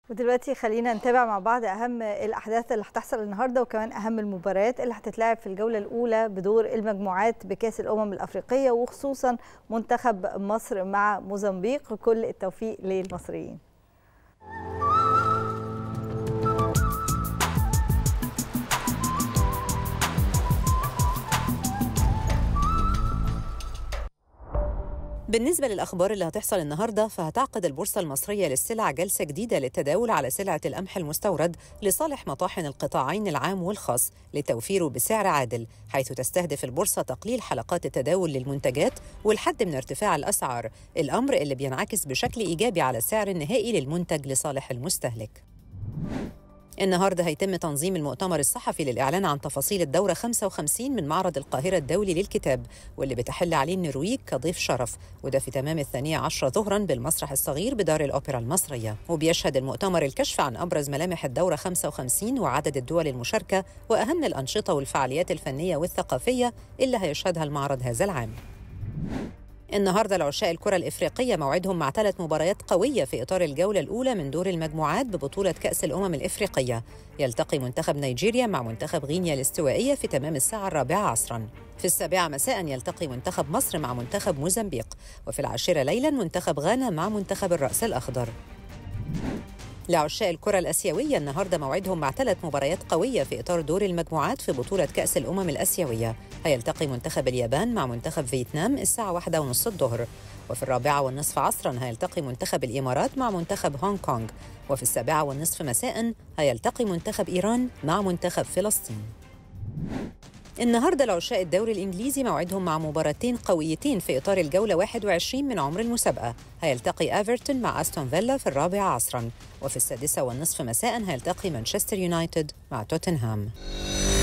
ودلوقتي خلينا نتابع مع بعض اهم الاحداث اللي هتحصل النهارده وكمان اهم المباريات اللي هتتلعب في الجوله الاولى بدور المجموعات بكاس الامم الافريقيه وخصوصا منتخب مصر مع موزمبيق كل التوفيق للمصريين بالنسبة للأخبار اللي هتحصل النهاردة فهتعقد البورصة المصرية للسلع جلسة جديدة للتداول على سلعة القمح المستورد لصالح مطاحن القطاعين العام والخاص لتوفيره بسعر عادل حيث تستهدف البورصة تقليل حلقات التداول للمنتجات والحد من ارتفاع الأسعار الأمر اللي بينعكس بشكل إيجابي على السعر النهائي للمنتج لصالح المستهلك النهارده هيتم تنظيم المؤتمر الصحفي للإعلان عن تفاصيل الدورة 55 من معرض القاهرة الدولي للكتاب واللي بتحل عليه النرويج كضيف شرف وده في تمام الثانية عشرة ظهرا بالمسرح الصغير بدار الأوبرا المصرية وبيشهد المؤتمر الكشف عن أبرز ملامح الدورة 55 وعدد الدول المشاركة وأهم الأنشطة والفعاليات الفنية والثقافية اللي هيشهدها المعرض هذا العام النهارده العشاء الكرة الإفريقية موعدهم مع ثلاث مباريات قوية في إطار الجولة الأولى من دور المجموعات ببطولة كأس الأمم الإفريقية يلتقي منتخب نيجيريا مع منتخب غينيا الاستوائية في تمام الساعة الرابعة عصرا في السابعة مساء يلتقي منتخب مصر مع منتخب موزمبيق وفي العاشرة ليلا منتخب غانا مع منتخب الرأس الأخضر لعشاء الكرة الأسيوية النهاردة موعدهم مع ثلاث مباريات قوية في إطار دور المجموعات في بطولة كأس الأمم الأسيوية هيلتقي منتخب اليابان مع منتخب فيتنام الساعة واحدة ونص الظهر وفي الرابعة والنصف عصرا هيلتقي منتخب الإمارات مع منتخب هونغ كونغ وفي السابعة والنصف مساء هيلتقي منتخب إيران مع منتخب فلسطين النهارده العشاء الدوري الانجليزي موعدهم مع مباراتين قويتين في اطار الجوله 21 من عمر المسابقه هيلتقي ايفرتون مع استون فيلا في الرابعه عصرا وفي السادسه والنصف مساء هيلتقي مانشستر يونايتد مع توتنهام